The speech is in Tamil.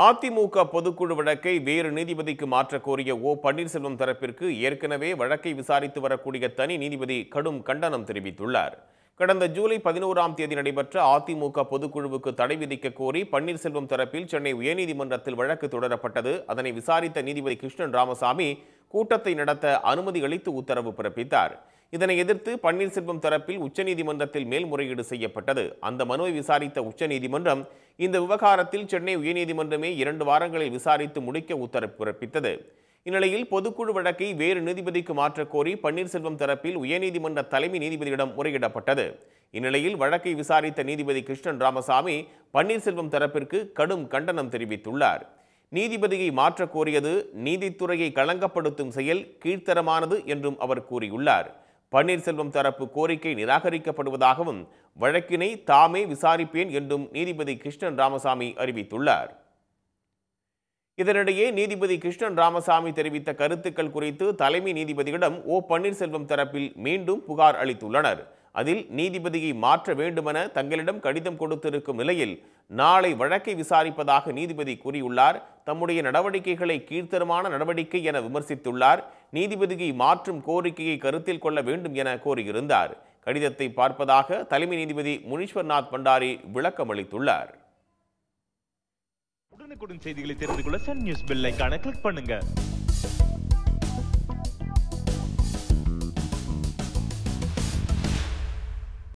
அதிமுக பொதுக்குழு வழக்கை வேறு நீதிபதிக்கு மாற்றக் கோரிய ஓ பன்னீர்செல்வம் தரப்பிற்கு ஏற்கனவே வழக்கை விசாரித்து வரக்கூடிய தனி நீதிபதி கடும் கண்டனம் தெரிவித்துள்ளார் கடந்த ஜூலை பதினோராம் தேதி நடைபெற்ற அதிமுக பொதுக்குழுவுக்கு தடை விதிக்க கோரி பன்னீர்செல்வம் தரப்பில் சென்னை உயர்நீதிமன்றத்தில் வழக்கு தொடரப்பட்டது அதனை விசாரித்த நீதிபதி கிருஷ்ணன் ராமசாமி கூட்டத்தை நடத்த அனுமதி அளித்து உத்தரவு பிறப்பித்தார் இதனை எதிர்த்து பன்னீர்செல்வம் தரப்பில் உச்சநீதிமன்றத்தில் மேல்முறையீடு செய்யப்பட்டது அந்த மனுவை விசாரித்த உச்சநீதிமன்றம் இந்த விவகாரத்தில் சென்னை உயர்நீதிமன்றமே இரண்டு வாரங்களில் விசாரித்து முடிக்க உத்தரவு பிறப்பித்தது இந்நிலையில் பொதுக்குழு வழக்கை வேறு நீதிபதிக்கு மாற்றக் கோரி பன்னீர்செல்வம் தரப்பில் உயர்நீதிமன்ற தலைமை நீதிபதியிடம் முறையிடப்பட்டது இந்நிலையில் வழக்கை விசாரித்த நீதிபதி கிருஷ்ணன் ராமசாமி பன்னீர்செல்வம் தரப்பிற்கு கடும் கண்டனம் தெரிவித்துள்ளார் நீதிபதியை மாற்றக் கோரியது நீதித்துறையை களங்கப்படுத்தும் செயல் கீழ்த்தரமானது என்றும் அவர் கூறியுள்ளார் பன்னீர்செல்வம் தரப்பு கோரிக்கை நிராகரிக்கப்படுவதாகவும் வழக்கினை தாமே விசாரிப்பேன் என்றும் நீதிபதி கிருஷ்ணன் ராமசாமி அறிவித்துள்ளார் இதனிடையே நீதிபதி கிருஷ்ணன் ராமசாமி தெரிவித்த கருத்துக்கள் குறித்து தலைமை நீதிபதியிடம் ஓ பன்னீர்செல்வம் தரப்பில் மீண்டும் புகார் அளித்துள்ளனர் அதில் நீதிபதியை மாற்ற வேண்டுமென தங்களிடம் கடிதம் கொடுத்திருக்கும் நிலையில் நாளை வழக்கை விசாரிப்பதாக நீதிபதி கூறியுள்ளார் தம்முடைய நடவடிக்கைகளை கீழ்த்தரமான நடவடிக்கை என விமர்சித்துள்ளார் நீதிபதியை மாற்றும் கோரிக்கையை கருத்தில் கொள்ள வேண்டும் என கோரியிருந்தார் கடிதத்தை பார்ப்பதாக தலைமை நீதிபதி முனீஸ்வர்நாத் பண்டாரி விளக்கம் அளித்துள்ளார் உடனுக்குடன் செய்திகளை தெரிந்து கொள்ள சன் நியூஸ் பெல் ஐகானை கிளிக் பண்ணுங்க